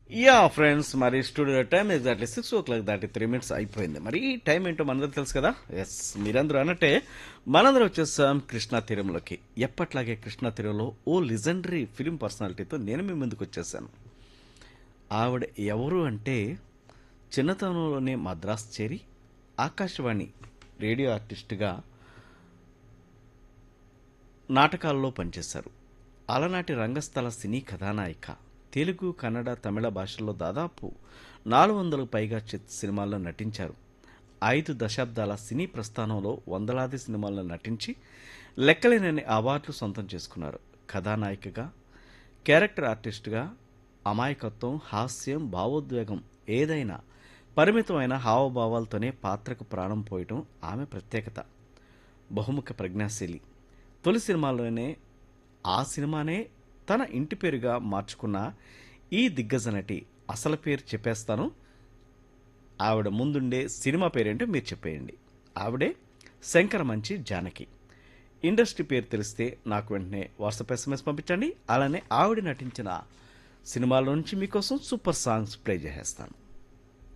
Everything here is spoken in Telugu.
యా ఫ్రెండ్స్ మరి studio time exactly six o'clock దాటి త్రీ మినిట్స్ అయిపోయింది మరి ఈ టైం ఏంటో మనందరూ తెలుసు కదా ఎస్ మీరందరూ అన్నట్టే మనందరూ వచ్చేసాం కృష్ణా తీరంలోకి ఎప్పట్లాగే కృష్ణా తీరంలో ఓ లిజెండరీ ఫిలిం పర్సనాలిటీతో నేను మీ ముందుకు వచ్చేసాను ఆవిడ ఎవరు అంటే చిన్నతనంలోనే మద్రాస్ చేరి ఆకాశవాణి రేడియో ఆర్టిస్ట్గా నాటకాల్లో పనిచేశారు అలనాటి రంగస్థల సినీ కథానాయిక తెలుగు కన్నడ తమిళ భాషల్లో దాదాపు నాలుగు వందలకు పైగా చిత్ సినిమాల్లో నటించారు ఐదు దశాబ్దాల సినీ ప్రస్థానంలో వందలాది సినిమాల్లో నటించి లెక్కలేనన్ని అవార్డులు సొంతం చేసుకున్నారు కథానాయికగా క్యారెక్టర్ ఆర్టిస్ట్గా అమాయకత్వం హాస్యం భావోద్వేగం ఏదైనా పరిమితమైన హావభావాలతోనే పాత్రకు ప్రాణం పోయటం ఆమె ప్రత్యేకత బహుముఖ ప్రజ్ఞాశీలి తొలి సినిమాలోనే ఆ సినిమానే తన ఇంటి పేరుగా మార్చుకున్న ఈ దిగ్గజ నటి అసలు పేరు చెప్పేస్తాను ఆవిడ ముందుండే సినిమా పేరేంటో మీరు చెప్పేయండి ఆవిడే శంకర మంచి జానకి ఇండస్ట్రీ పేరు తెలిస్తే నాకు వెంటనే వాట్సాప్ ఎస్ఎంఎస్ పంపించండి అలానే ఆవిడ నటించిన సినిమాల నుంచి మీకోసం సూపర్ సాంగ్స్ ప్లే చేసేస్తాను